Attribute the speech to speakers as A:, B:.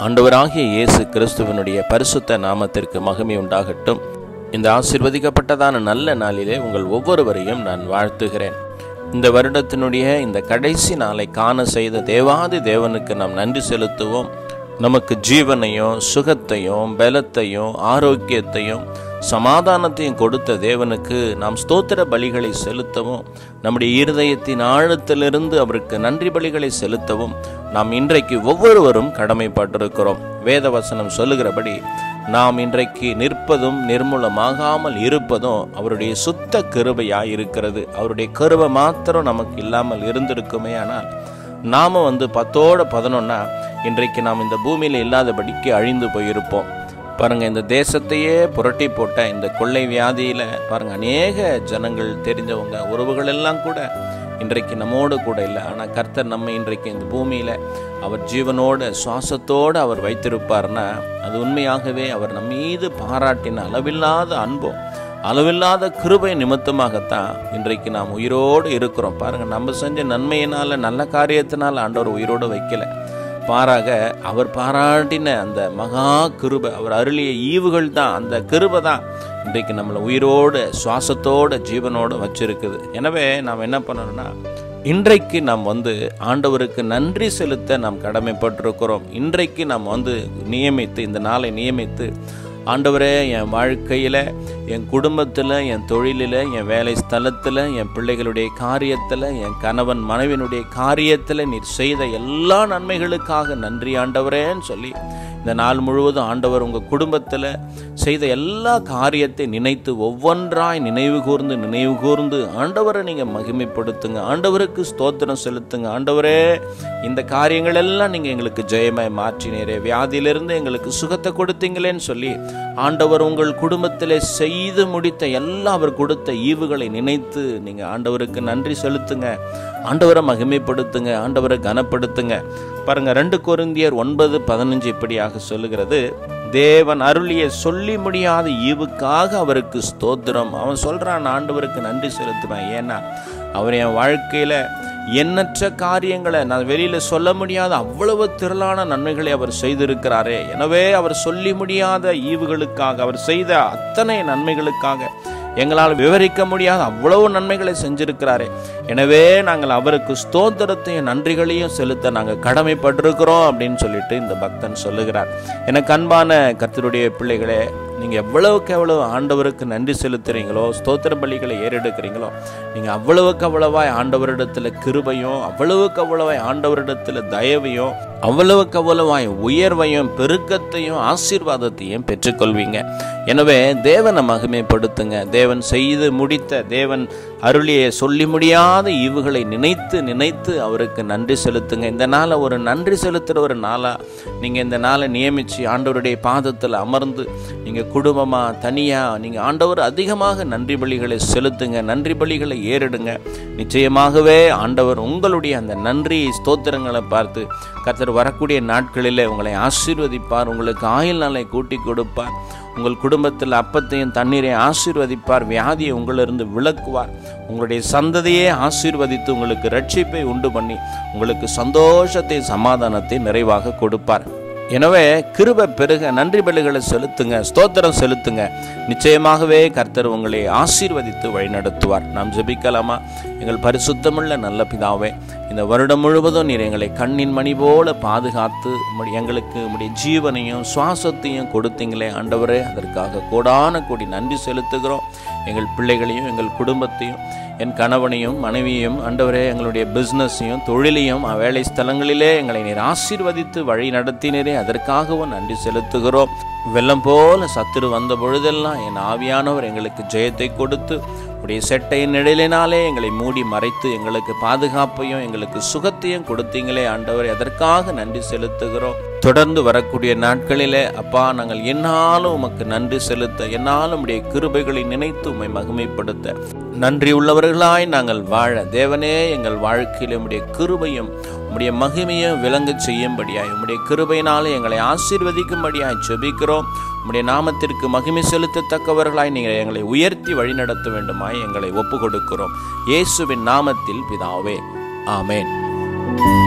A: ஆண்டவராகிய இயேசு கிறிஸ்துவனுடைய பரிசுத்த நாமத்திற்கு மகிமை உண்டாகட்டும் இந்த ஆசிர்வதிக்கப்பட்டதான நல்ல நாளிலே உங்கள் ஒவ்வொருவரையும் நான் வாழ்த்துகிறேன் இந்த வருடத்தினுடைய இந்த கடைசி நாளை காண செய்த தேவாதி தேவனுக்கு நாம் நன்றி செலுத்துவோம் நமக்கு ஜீவனையும் சுகத்தையும் பலத்தையும் ஆரோக்கியத்தையும் சமாதானத்தையும் கொடுத்த தேவனுக்கு நாம் ஸ்தோத்திர பலிகளை செலுத்தவும் நம்முடைய இருதயத்தின் ஆழத்திலிருந்து அவருக்கு நன்றி பலிகளை செலுத்தவும் நாம் இன்றைக்கு ஒவ்வொருவரும் கடமைப்பட்டிருக்கிறோம் வேதவசனம் சொல்லுகிறபடி நாம் இன்றைக்கு நிற்பதும் நிர்மூலமாகாமல் இருப்பதும் அவருடைய சுத்த கிருபையாய் இருக்கிறது அவருடைய கிருபை மாத்திரம் நமக்கு இல்லாமல் இருந்திருக்குமே ஆனால் நாம வந்து பத்தோட பதினொன்னா இன்றைக்கு நாம் இந்த பூமியில் இல்லாதபடிக்கு அழிந்து போயிருப்போம் பாருங்க இந்த தேசத்தையே புரட்டி போட்ட இந்த கொள்ளை வியாதியில பாருங்க அநேக ஜனங்கள் தெரிஞ்சவங்க உறவுகள் எல்லாம் கூட இன்றைக்கு நம்மோடு கூட இல்லை ஆனால் கர்த்தர் நம்ம இன்றைக்கு இந்த பூமியில அவர் ஜீவனோட சுவாசத்தோடு அவர் வைத்திருப்பார்னா அது உண்மையாகவே அவர் நம் மீது பாராட்டின அளவில்லாத அன்பும் அளவில்லாத கிருபை நிமித்தமாகத்தான் இன்றைக்கு நாம் உயிரோடு இருக்கிறோம் பாருங்க நம்ம செஞ்ச நன்மையினால நல்ல காரியத்தினால ஆண்டவர் உயிரோடு வைக்கல மாறாக அவர் பாராட்டின அந்த மகா கிருபை அவர் அருளிய ஈவுகள் தான் அந்த கிருபை தான் இன்றைக்கு நம்மளை உயிரோடு சுவாசத்தோட ஜீவனோடு வச்சிருக்குது எனவே நாம் என்ன பண்ணணும்னா இன்றைக்கு நாம் வந்து ஆண்டவருக்கு நன்றி செலுத்த நாம் கடமைப்பட்டிருக்கிறோம் இன்றைக்கு நாம் வந்து நியமித்து இந்த நாளை நியமித்து ஆண்டவரே என் வாழ்க்கையில் என் குடும்பத்தில் என் தொழிலில் என் வேலை ஸ்தலத்தில் என் பிள்ளைகளுடைய காரியத்தில் என் கணவன் மனைவினுடைய காரியத்தில் நீர் செய்த எல்லா நன்மைகளுக்காக நன்றி ஆண்டவரேன்னு சொல்லி இந்த நாள் முழுவதும் ஆண்டவர் உங்கள் குடும்பத்தில் செய்த எல்லா காரியத்தை நினைத்து ஒவ்வொன்றாய் நினைவு கூர்ந்து நினைவு கூர்ந்து ஆண்டவரை நீங்கள் மகிமைப்படுத்துங்க ஆண்டவருக்கு ஸ்தோத்திரம் செலுத்துங்க ஆண்டவரே இந்த காரியங்கள் எல்லாம் நீங்கள் எங்களுக்கு ஜெயமாய் மாற்றினீரே வியாதியிலிருந்து எங்களுக்கு சுகத்தை கொடுத்தீங்களேன்னு சொல்லி ஆண்டவர் உங்கள் குடும்பத்தில் செய்து முடித்த எல்லா அவர் கொடுத்த ஈவுகளை நினைத்து நீங்கள் ஆண்டவருக்கு நன்றி செலுத்துங்க ஆண்டவரை மகிமைப்படுத்துங்க ஆண்டவரை கனப்படுத்துங்க பாருங்க ரெண்டு கொருந்தியர் ஒன்பது பதினஞ்சு இப்படியாக சொல்லுகிறது தேவன் அருளிய சொல்லி முடியாத ஈவுக்காக அவருக்கு ஸ்தோத்திரம் அவன் சொல்றான் ஆண்டவருக்கு நன்றி செலுத்துவேன் ஏன்னா அவர் என் வாழ்க்கையில எண்ணற்ற காரியங்களை நான் வெளியில சொல்ல முடியாத அவ்வளவு திரளான நன்மைகளை அவர் செய்திருக்கிறாரே எனவே அவர் சொல்லி முடியாத ஈவுகளுக்காக அவர் செய்த அத்தனை நன்மைகளுக்காக எங்களால் விவரிக்க முடியாத அவ்வளவு நன்மைகளை செஞ்சிருக்கிறாரே எனவே நாங்கள் அவருக்கு ஸ்தோத்திரத்தையும் நன்றிகளையும் செலுத்த நாங்கள் கடமைப்பட்டிருக்கிறோம் அப்படின்னு சொல்லிட்டு இந்த பக்தன் சொல்லுகிறார் எனக்கு அன்பான கர்த்தருடைய பிள்ளைகளே நீங்கள் எவ்வளவுக்கு எவ்வளவு ஆண்டவருக்கு நன்றி செலுத்துறீங்களோ ஸ்தோத்திர பலிகளை ஏறெடுக்கிறீங்களோ நீங்கள் அவ்வளவுக்கு அவ்வளவாய் ஆண்டவரிடத்தில் கிருபையும் அவ்வளவுக்கு அவ்வளவாய் ஆண்டவரிடத்தில் தயவையும் அவ்வளவுக்கு அவ்வளவாய் உயர்வையும் பெருக்கத்தையும் ஆசீர்வாதத்தையும் பெற்றுக்கொள்வீங்க எனவே தேவனை மகிமைப்படுத்துங்க தேவன் செய்து முடித்த தேவன் அருளிய சொல்லி முடியாத ஈவுகளை நினைத்து நினைத்து அவருக்கு நன்றி செலுத்துங்க இந்த நாளை ஒரு நன்றி செலுத்துகிற ஒரு நாளாக நீங்கள் இந்த நாளை நியமித்து ஆண்டவருடைய பாதத்தில் அமர்ந்து நீங்கள் குடும்பமாக தனியாக நீங்கள் ஆண்டவர் அதிகமாக நன்றி பலிகளை செலுத்துங்க நன்றி பலிகளை ஏறிடுங்க நிச்சயமாகவே ஆண்டவர் உங்களுடைய அந்த நன்றி ஸ்தோத்திரங்களை பார்த்து கர்த்தர் வரக்கூடிய நாட்களில் உங்களை ஆசீர்வதிப்பார் உங்களுக்கு ஆயுள் நாளை கூட்டி கொடுப்பார் உங்கள் குடும்பத்தில் அப்பத்தையும் தண்ணீரையும் ஆசீர்வதிப்பார் வியாதியை உங்களிருந்து விளக்குவார் உங்களுடைய சந்ததியே ஆசீர்வதித்து உங்களுக்கு ரட்சிப்பை உண்டு பண்ணி உங்களுக்கு சந்தோஷத்தை சமாதானத்தை நிறைவாக கொடுப்பார் எனவே கிருப பெருக நன்றி பலிகளை செலுத்துங்க ஸ்தோத்திரம் செலுத்துங்க நிச்சயமாகவே கர்த்தர் உங்களை ஆசீர்வதித்து வழிநடத்துவார் நாம் ஜெபிக்கலாமா எங்கள் பரிசுத்தமுள்ள நல்ல பிதாவே இந்த வருடம் முழுவதும் நீர் எங்களை கண்ணின் மணி போல பாதுகாத்து எங்களுக்கு உடைய ஜீவனையும் சுவாசத்தையும் கொடுத்தீங்களே ஆண்டவரே அதற்காக கோடான கோடி நன்றி செலுத்துகிறோம் எங்கள் பிள்ளைகளையும் எங்கள் குடும்பத்தையும் என் கணவனையும் மனைவியையும் ஆண்டவரே எங்களுடைய பிஸ்னஸையும் தொழிலையும் வேலை ஸ்தலங்களிலே எங்களை நீர் ஆசீர்வதித்து வழி நடத்தினரே அதற்காகவும் நன்றி செலுத்துகிறோம் வெள்ளம் போல சத்துரு வந்த பொழுதெல்லாம் என் ஆவியானவர் எங்களுக்கு ஜெயத்தை கொடுத்து உடைய செட்டையின் நிழலினாலே எங்களை மூடி மறைத்து எங்களுக்கு பாதுகாப்பையும் எங்களுக்கு சுகத்தையும் கொடுத்தீங்களே ஆண்டவர் அதற்காக நன்றி செலுத்துகிறோம் தொடர்ந்து வரக்கூடிய நாட்களிலே அப்பா நாங்கள் என்னாலும் உமக்கு நன்றி செலுத்த என்னாலும் உடைய கிருபைகளை நினைத்து உம்மை மகிமைப்படுத்த நன்றி உள்ளவர்களாய் நாங்கள் வாழ தேவனே எங்கள் வாழ்க்கையில் உம்முடைய கிருபையும் உம்முடைய மகிமையும் விளங்க செய்யும்படியாய் உம்முடைய கிருபையினாலே எங்களை ஆசீர்வதிக்கும்படியாய் ஜெபிக்கிறோம் உம்முடைய நாமத்திற்கு மகிமை செலுத்தத்தக்கவர்களாய் நீங்கள் எங்களை உயர்த்தி வழிநடத்த வேண்டுமாய் எங்களை ஒப்பு கொடுக்கிறோம் இயேசுவின் நாமத்தில் பிதாவே ஆமேன்